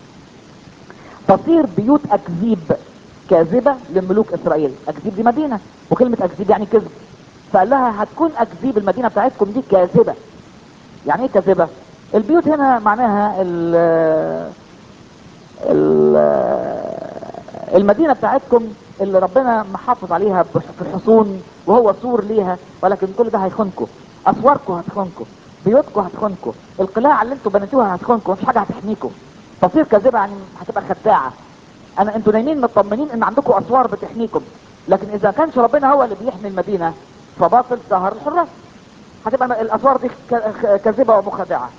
تصير بيوت اكذيب كاذبة لملوك اسرائيل اكذيب دي مدينة وكلمة اكذيب يعني كذب فقال لها هتكون اكذيب المدينة بتاعتكم دي كاذبة يعني ايه كاذبة البيوت هنا معناها ال ال المدينة بتاعتكم اللي ربنا محافظ عليها في الحصون وهو سور ليها ولكن كل ده هيخونكم اسواركم هتخونكم بيوتكم هتخونكم القلاع اللي انتوا بنيتوها هتخونكم مفيش حاجه هتحميكم تصير كاذبه يعني هتبقى خداعه انا انتوا نايمين مطمنين ان عندكم اسوار بتحميكم لكن اذا كانش ربنا هو اللي بيحمي المدينه فباطل سهر الحراس هتبقى الاسوار دي كاذبه ومخادعه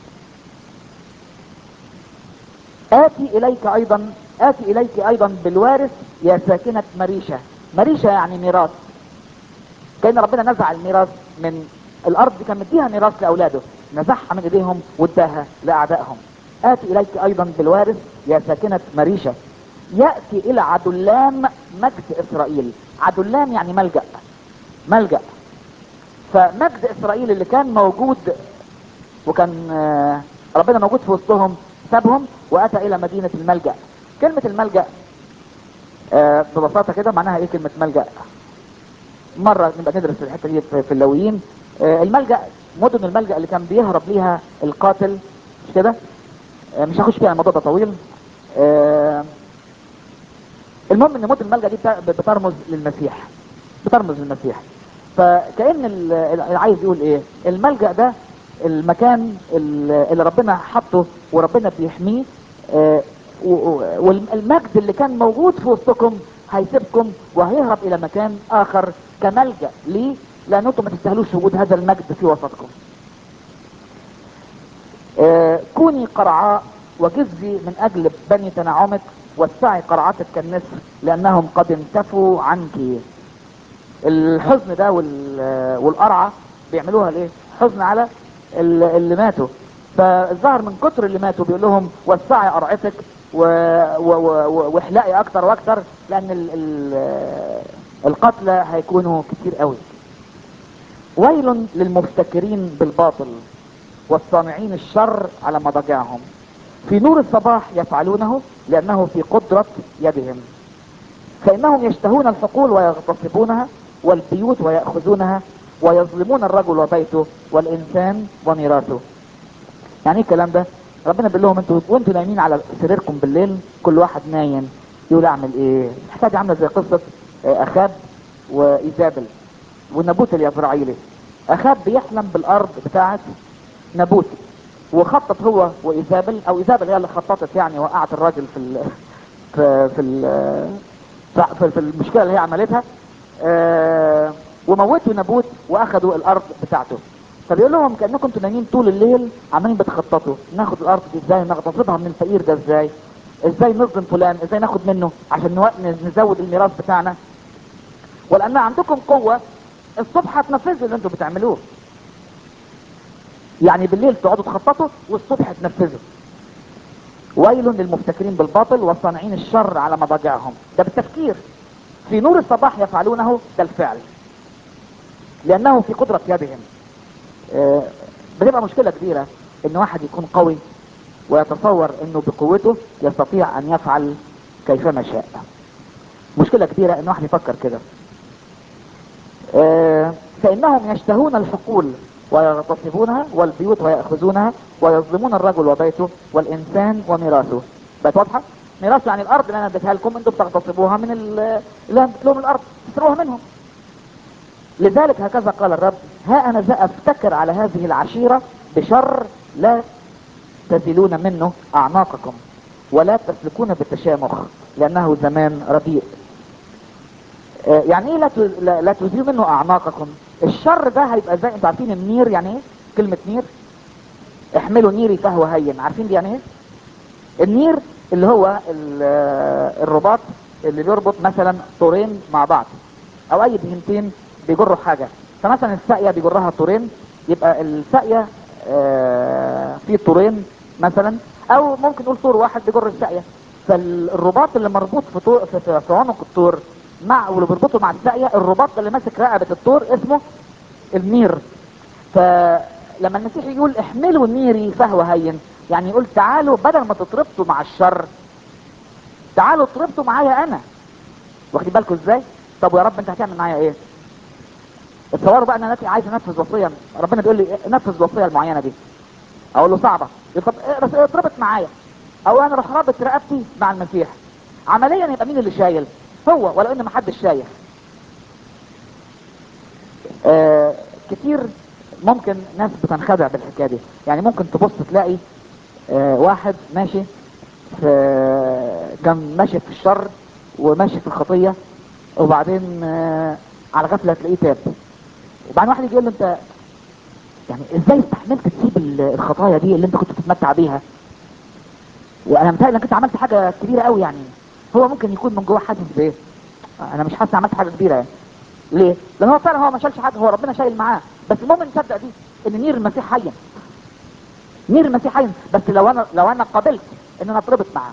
آتي إليك أيضا آتي إليك أيضا بالوارث يا ساكنة مريشة مريشة يعني ميراث كأن ربنا نزع الميراث من الأرض كان مديها ميراث لأولاده نزعها من إيديهم واداها لأعدائهم آتي إليك أيضا بالوارث يا ساكنة مريشة يأتي إلى عدلام مجد إسرائيل عدلام يعني ملجأ ملجأ فمجد إسرائيل اللي كان موجود وكان ربنا موجود في وسطهم سابهم واتى الى مدينة الملجأ كلمة الملجأ آه ببساطة كده معناها ايه كلمة ملجأ مرة نبقى ندرس الحتة دي في اللويين آه الملجأ مدن الملجأ اللي كان بيهرب ليها القاتل مش كده آه، مش هخش فيها الموضوع ده طويل آه، المهم ان مدن الملجأ دي بتا- بترمز للمسيح بترمز للمسيح فكأن ال- ال- عايز يقول ايه الملجأ ده المكان ال- اللي ربنا حطه وربنا بيحميه آه، و- و- والمجد اللي كان موجود في وسطكم هيسيبكم وهيهرب الى مكان اخر كملجأ ليه لان انتم ما تستاهلوش وجود هذا المجد في وسطكم آه، كوني قرعاء وجزي من اجل بني تنعمك وسعي قرعتك كالنسر لانهم قد انتفوا عنك الحزن ده وال- والقرعه بيعملوها ليه حزن على ال- اللي ماتوا فالظاهر من كتر اللي ماتوا بيقول لهم وسعي قرعتك و... و... و... واحلقي اكتر واكتر لان ال... ال... القتلى هيكونوا كتير قوي ويل للمفتكرين بالباطل والصانعين الشر على مضاجعهم في نور الصباح يفعلونه لانه في قدرة يدهم فانهم يشتهون الحقول ويغتصبونها والبيوت ويأخذونها ويظلمون الرجل وبيته والانسان وميراثه يعني ايه الكلام ده ربنا بيقول لهم انتوا وانتوا نايمين على سريركم بالليل كل واحد نايم يقول اعمل ايه الحكايه دي عامله زي قصه آه، اخاب وايزابل ونبوت اليزرعيلي اخاب بيحلم بالارض بتاعت نبوت وخطط هو وايزابل او ايزابل هي اللي خططت يعني وقعت الراجل في ال في في ال في, في المشكله اللي هي عملتها آه، وموتوا نبوت واخدوا الارض بتاعته فبيقول لهم كانكم انتوا نايمين طول الليل عمالين بتخططوا ناخد الارض دي ازاي نغتصبها من الفقير ده ازاي ازاي نظلم فلان ازاي ناخد منه عشان نو- نزود الميراث بتاعنا ولان عندكم قوه الصبح هتنفذوا اللي انتوا بتعملوه يعني بالليل تقعدوا تخططوا والصبح تنفذوا ويل للمفتكرين بالباطل والصانعين الشر على مضاجعهم ده بالتفكير في نور الصباح يفعلونه ده الفعل لانه في قدرة يدهم آه، بتبقى مشكلة كبيرة ان واحد يكون قوي ويتصور انه بقوته يستطيع ان يفعل كيفما شاء مشكلة كبيرة ان واحد يفكر كده آه، فانهم يشتهون الحقول ويغتصبونها والبيوت ويأخذونها ويظلمون الرجل وبيته والانسان وميراثه بقت واضحة ميراث يعني الارض اللي انا اديتها لكم انتم بتغتصبوها من ال- اللي انا اديت لهم الارض تسرقوها منهم لذلك هكذا قال الرب ها انا ذا افتكر على هذه العشيرة بشر لا تزلون منه اعناقكم ولا تسلكون بالتشامخ لانه زمان رديء آه، يعني ايه لا ت- لا لا تزيلوا منه اعناقكم الشر ده هيبقى زي انتوا عارفين النير يعني ايه كلمة نير احملوا نيري فهو هين عارفين دي يعني ايه النير اللي هو ال- آه، الرباط اللي بيربط مثلا طورين مع بعض او اي بهنتين بيجروا حاجة فمثلا الساقية بيجرها طورين يبقى الساقية آه، في طورين مثلا او ممكن نقول طور واحد بيجر الساقية فالرباط اللي مربوط في طور في, في, في عنق الطور مع واللي بيربطه مع الساقية الرباط اللي ماسك رقبة الطور اسمه النير فلما المسيح يقول احملوا نيري فهو هين يعني يقول تعالوا بدل ما تتربطوا مع الشر تعالوا اتربطوا معايا انا واخدين بالكم ازاي طب ويا رب انت هتعمل معايا ايه اتصوروا بقى ان انا عايز انفذ وصيه ربنا بيقول لي نفذ الوصيه المعينه دي اقول له صعبه يقول طب إيه بس إيه اتربط معايا او انا اروح رابط رقبتي مع المسيح عمليا يبقى مين اللي شايل هو ولو ان محدش شايل آه كتير ممكن ناس بتنخدع بالحكايه دي يعني ممكن تبص تلاقي آه واحد ماشي في كان ماشي في الشر وماشي في الخطيه وبعدين آه على غفله تلاقيه تاب وبعدين واحد يجي يقول له انت يعني ازاي استحملت تسيب ال- الخطايا دي اللي انت كنت بتتمتع بيها وانا متهيألي انك انت عملت حاجه كبيره قوي يعني هو ممكن يكون من جوه حاسس بايه انا مش حاسس إني عملت حاجه كبيره يعني ليه لان هو فعلا هو ما شالش حاجه هو ربنا شايل معاه بس المهم نصدق دي ان نير المسيح حي نير المسيح حي بس لو انا لو انا قبلت ان انا اتربط معاه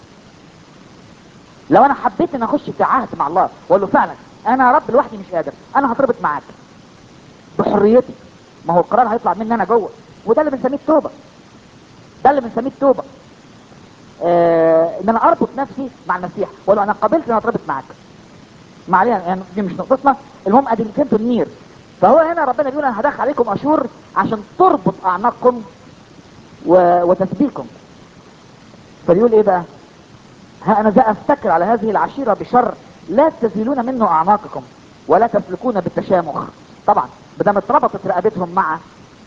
لو انا حبيت ان اخش في عهد مع الله واقول له فعلا انا يا رب لوحدي مش قادر انا هتربط معاك بحريتي ما هو القرار هيطلع مني انا جوه وده اللي بنسميه التوبه ده اللي بنسميه التوبه آه ان انا اربط نفسي مع المسيح واقول له انا قبلت ان أنا اتربط معاك ما علينا يعني دي مش نقطتنا المهم ادي فهمتوا النير فهو هنا ربنا بيقول انا هدخل عليكم اشور عشان تربط اعناقكم و... وتسبيكم فبيقول ايه بقى ها انا ذا افتكر على هذه العشيرة بشر لا تزيلون منه اعناقكم ولا تسلكون بالتشامخ طبعا بدام اتربطت رقبتهم مع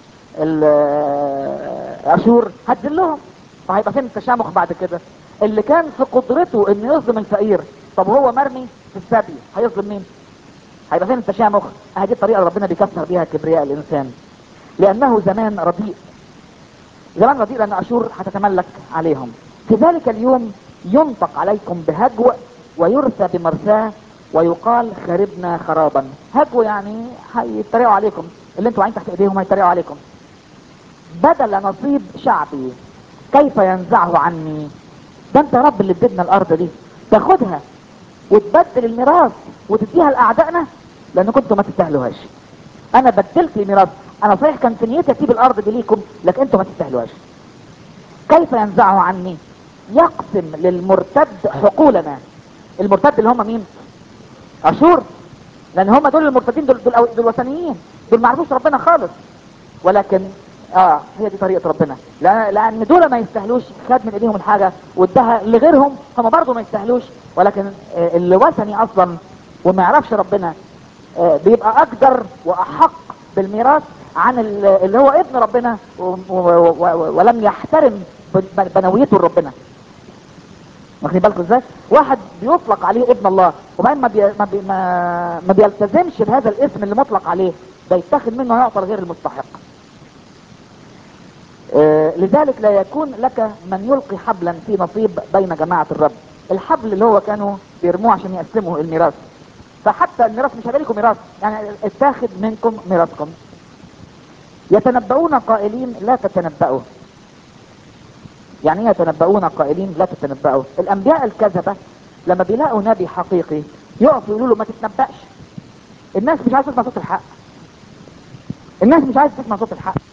الاشور هتذلهم فهيبقى فين التشامخ بعد كده اللي كان في قدرته انه يظلم الفقير طب وهو مرمي في السبي هيظلم مين هيبقى فين التشامخ هذه الطريقه اللي ربنا بيكسر بيها كبرياء الانسان لانه زمان رديء زمان رديء لان اشور هتتملك عليهم في ذلك اليوم ينطق عليكم بهجو ويرثى بمرثاه ويقال خربنا خرابا هجو يعني هيتريقوا عليكم اللي انتوا عايزين تحت ايديهم هيتريقوا عليكم بدل نصيب شعبي كيف ينزعه عني ده انت يا رب اللي اديتنا الارض دي تاخدها وتبدل الميراث وتديها لاعدائنا لان كنتوا ما تستاهلوهاش انا بدلت الميراث انا صحيح كان في نيتي اسيب الارض دي ليكم لكن انتوا ما تستاهلوهاش كيف ينزعه عني يقسم للمرتد حقولنا المرتد اللي هم مين اشور لان هم دول المرتدين دول دول, دول وثنيين دول ما عرفوش ربنا خالص ولكن اه هي دي طريقه ربنا لان لان دول ما يستاهلوش خد من ايديهم الحاجه واداها لغيرهم هم برضه ما يستاهلوش ولكن آه اللي وثني اصلا وما يعرفش ربنا آه بيبقى اقدر واحق بالميراث عن اللي هو ابن ربنا و و و ولم يحترم بنويته لربنا واخدين بالكم ازاي واحد بيطلق عليه ابن الله وبعدين ما, بي ما, بي ما, ما بيلتزمش بهذا الاسم اللي مطلق عليه ده يتاخد منه يعطى غير المستحق آه لذلك لا يكون لك من يلقي حبلا في نصيب بين جماعة الرب الحبل اللي هو كانوا بيرموه عشان يقسموا الميراث فحتى الميراث مش هيبقى لكم ميراث يعني اتاخد منكم ميراثكم يتنبؤون قائلين لا تتنبؤوا يعني ايه يتنبؤون قائلين لا تتنبؤوا الانبياء الكذبة لما بيلاقوا نبي حقيقي يقفوا يقولوا له ما تتنبأش الناس مش عايزه تسمع صوت الحق الناس مش عايزه تسمع صوت الحق